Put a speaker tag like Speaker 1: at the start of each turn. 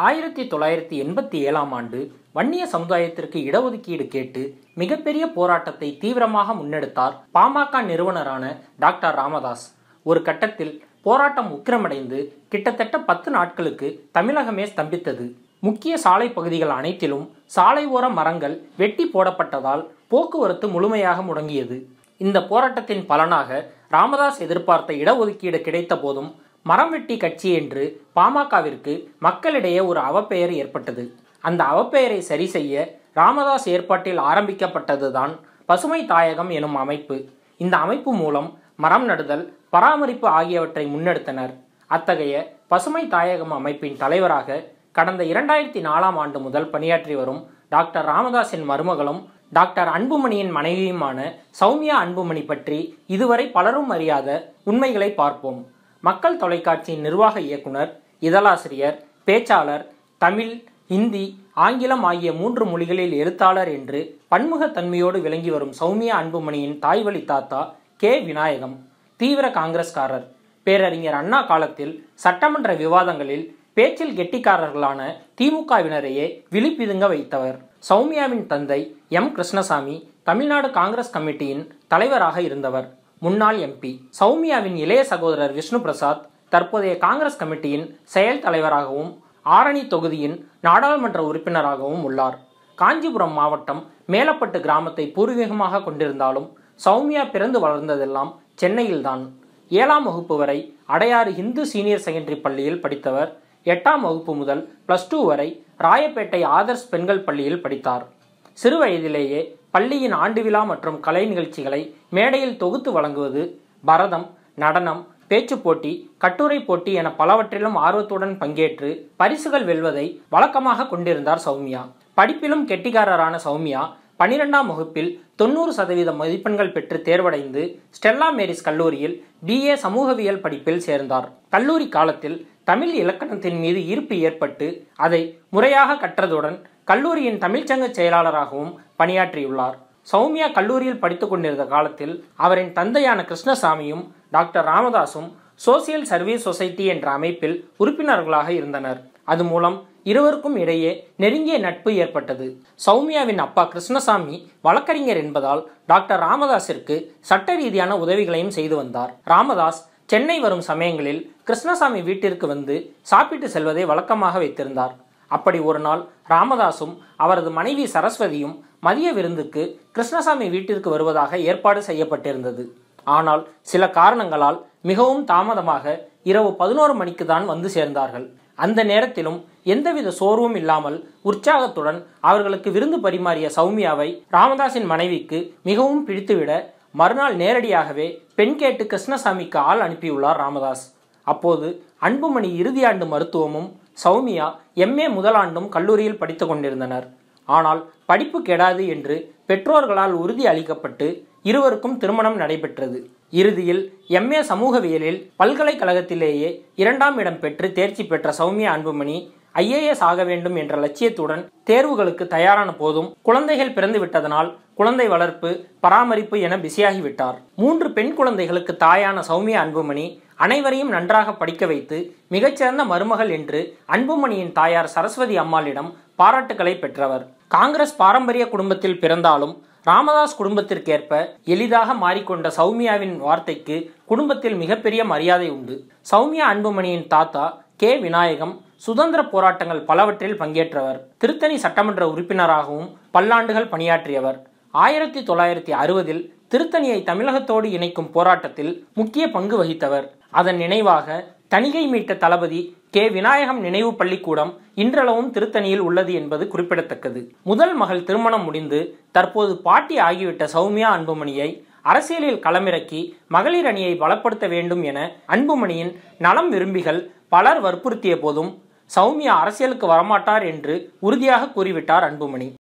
Speaker 1: ஆயிரத்தி தொள்ளாயிரத்தி எண்பத்தி ஏழாம் ஆண்டு வன்னிய சமுதாயத்திற்கு இடஒதுக்கீடு கேட்டு மிகப்பெரிய போராட்டத்தை தீவிரமாக முன்னெடுத்தார் பாமக நிறுவனரான டாக்டர் ராமதாஸ் ஒரு கட்டத்தில் போராட்டம் உக்கிரமடைந்து கிட்டத்தட்ட பத்து நாட்களுக்கு தமிழகமே ஸ்தம்பித்தது முக்கிய சாலை பகுதிகள் அனைத்திலும் சாலை ஓர மரங்கள் வெட்டி போடப்பட்டதால் போக்குவரத்து முழுமையாக முடங்கியது இந்த போராட்டத்தின் பலனாக ராமதாஸ் எதிர்பார்த்த இடஒதுக்கீடு கிடைத்த போதும் மரம் வெட்டி கட்சி என்று பாமகவிற்கு மக்களிடையே ஒரு அவப்பெயர் ஏற்பட்டது அந்த அவப்பெயரை சரி செய்ய ராமதாஸ் ஏற்பாட்டில் ஆரம்பிக்கப்பட்டதுதான் பசுமை தாயகம் எனும் அமைப்பு இந்த அமைப்பு மூலம் மரம் நடுதல் பராமரிப்பு ஆகியவற்றை முன்னெடுத்தனர் அத்தகைய பசுமை தாயகம் அமைப்பின் தலைவராக கடந்த இரண்டாயிரத்தி நாலாம் ஆண்டு முதல் பணியாற்றி வரும் டாக்டர் ராமதாஸின் மருமகளும் டாக்டர் அன்புமணியின் மனைவியுமான சௌமியா அன்புமணி பற்றி இதுவரை பலரும் அறியாத உண்மைகளை பார்ப்போம் மக்கள் தொலைக்காட்சியின் நிர்வாக இயக்குனர் இதழாசிரியர் பேச்சாளர் தமிழ் இந்தி ஆங்கிலம் ஆகிய மூன்று மொழிகளில் எழுத்தாளர் என்று பன்முகத்தன்மையோடு விளங்கி வரும் சௌமியா அன்புமணியின் தாய்வழி தாத்தா கே விநாயகம் தீவிர காங்கிரஸ்காரர் பேரறிஞர் அண்ணா காலத்தில் சட்டமன்ற விவாதங்களில் பேச்சில் கெட்டிக்காரர்களான திமுகவினரையே விழிப்பிதுங்க வைத்தவர் சௌமியாவின் தந்தை எம் கிருஷ்ணசாமி தமிழ்நாடு காங்கிரஸ் கமிட்டியின் தலைவராக இருந்தவர் முன்னாள் எம்பி சௌமியாவின் இளைய சகோதரர் விஷ்ணு பிரசாத் தற்போதைய காங்கிரஸ் கமிட்டியின் செயல் தலைவராகவும் ஆரணி தொகுதியின் நாடாளுமன்ற உறுப்பினராகவும் உள்ளார் காஞ்சிபுரம் மாவட்டம் மேலப்பட்டு கிராமத்தை பூர்வீகமாக கொண்டிருந்தாலும் சௌமியா பிறந்து வளர்ந்ததெல்லாம் சென்னையில்தான் ஏழாம் வகுப்பு வரை அடையாறு இந்து சீனியர் செகண்டரி பள்ளியில் படித்தவர் எட்டாம் வகுப்பு முதல் பிளஸ் டூ வரை ராயப்பேட்டை ஆதர்ஸ் பெண்கள் பள்ளியில் படித்தார் சிறு வயதிலேயே பள்ளியின் ஆண்டு விழா மற்றும் கலை நிகழ்ச்சிகளை மேடையில் தொகுத்து வழங்குவது பரதம் நடனம் பேச்சுப் போட்டி கட்டுரை போட்டி என பலவற்றிலும் ஆர்வத்துடன் பங்கேற்று பரிசுகள் வெல்வதை வழக்கமாக கொண்டிருந்தார் சௌமியா படிப்பிலும் கெட்டிக்காரரான சௌமியா பனிரெண்டாம் வகுப்பில் தொண்ணூறு சதவீத மதிப்பெண்கள் பெற்று தேர்வடைந்து ஸ்டெல்லா மேரிஸ் கல்லூரியில் பிஏ சமூகவியல் படிப்பில் சேர்ந்தார் கல்லூரி காலத்தில் தமிழ் இலக்கணத்தின் மீது ஈர்ப்பு ஏற்பட்டு அதை முறையாக கற்றதுடன் கல்லூரியின் தமிழ்ச்சங்க செயலாளராகவும் பணியாற்றியுள்ளார் சௌமியா கல்லூரியில் படித்துக் கொண்டிருந்த காலத்தில் அவரின் தந்தையான கிருஷ்ணசாமியும் டாக்டர் ராமதாசும் சோசியல் சர்வீஸ் சொசைட்டி என்ற அமைப்பில் உறுப்பினர்களாக இருந்தனர் அது மூலம் இருவருக்கும் இடையே நெருங்கிய நட்பு ஏற்பட்டது சௌமியாவின் அப்பா கிருஷ்ணசாமி வழக்கறிஞர் என்பதால் டாக்டர் ராமதாஸிற்கு சட்ட ரீதியான உதவிகளையும் செய்து வந்தார் ராமதாஸ் சென்னை வரும் சமயங்களில் கிருஷ்ணசாமி வீட்டிற்கு வந்து சாப்பிட்டு செல்வதை வழக்கமாக வைத்திருந்தார் அப்படி ஒரு நாள் ராமதாசும் அவரது மனைவி சரஸ்வதியும் மதிய விருந்துக்கு கிருஷ்ணசாமி வீட்டிற்கு வருவதாக ஏற்பாடு செய்யப்பட்டிருந்தது ஆனால் சில காரணங்களால் மிகவும் தாமதமாக இரவு பதினோரு மணிக்கு தான் வந்து சேர்ந்தார்கள் அந்த நேரத்திலும் எந்தவித சோர்வும் இல்லாமல் உற்சாகத்துடன் அவர்களுக்கு விருந்து பரிமாறிய சௌமியாவை ராமதாஸின் மனைவிக்கு மிகவும் பிடித்துவிட மறுநாள் நேரடியாகவே பெண் கேட்டு கிருஷ்ணசாமிக்கு ஆள் அனுப்பியுள்ளார் ராமதாஸ் அப்போது அன்புமணி இறுதியாண்டு மருத்துவமும் சௌமியா எம்ஏ முதலாண்டும் கல்லூரியில் படித்து கொண்டிருந்தனர் ஆனால் படிப்பு கெடாது என்று பெற்றோர்களால் உறுதி அளிக்கப்பட்டு இருவருக்கும் திருமணம் நடைபெற்றது இறுதியில் எம்ஏ சமூகவியலில் பல்கலைக்கழகத்திலேயே இரண்டாம் இடம் பெற்று தேர்ச்சி பெற்ற சௌமியா அன்புமணி ஐஏஎஸ் ஆக வேண்டும் என்ற லட்சியத்துடன் தேர்வுகளுக்கு தயாரான போதும் குழந்தைகள் பிறந்து விட்டதனால் குழந்தை வளர்ப்பு பராமரிப்பு என பிஸியாகிவிட்டார் மூன்று பெண் குழந்தைகளுக்கு தாயான சௌமியா அன்புமணி அனைவரையும் நன்றாக படிக்க வைத்து மிகச்சிறந்த மருமகள் என்று அன்புமணியின் தாயார் சரஸ்வதி அம்மாளிடம் பாராட்டுக்களை பெற்றவர் காங்கிரஸ் பாரம்பரிய குடும்பத்தில் பிறந்தாலும் ராமதாஸ் குடும்பத்திற்கேற்ப எளிதாக மாறிக்கொண்ட சௌமியாவின் வார்த்தைக்கு குடும்பத்தில் மிகப்பெரிய மரியாதை உண்டு சௌமியா அன்புமணியின் தாத்தா கே விநாயகம் சுதந்திர போராட்டங்கள் பலவற்றில் பங்கேற்றவர் திருத்தணி சட்டமன்ற உறுப்பினராகவும் பல்லாண்டுகள் பணியாற்றியவர் ஆயிரத்தி தொள்ளாயிரத்தி அறுபதில் திருத்தணியை தமிழகத்தோடு இணைக்கும் போராட்டத்தில் முக்கிய பங்கு வகித்தவர் அதன் நினைவாக தணிகை மீட்ட தளபதி கே விநாயகம் நினைவு பள்ளிக்கூடம் இன்றளவும் திருத்தணியில் உள்ளது என்பது குறிப்பிடத்தக்கது முதல் மகள் திருமணம் முடிந்து தற்போது பாட்டி ஆகிவிட்ட சௌமியா அன்புமணியை அரசியலில் களமிறக்கி மகளிர் அணியை பலப்படுத்த வேண்டும் என அன்புமணியின் நலம் விரும்பிகள் பலர் வற்புறுத்திய போதும் சௌமியா அரசியலுக்கு வரமாட்டார் என்று உறுதியாக கூறிவிட்டார் அன்புமணி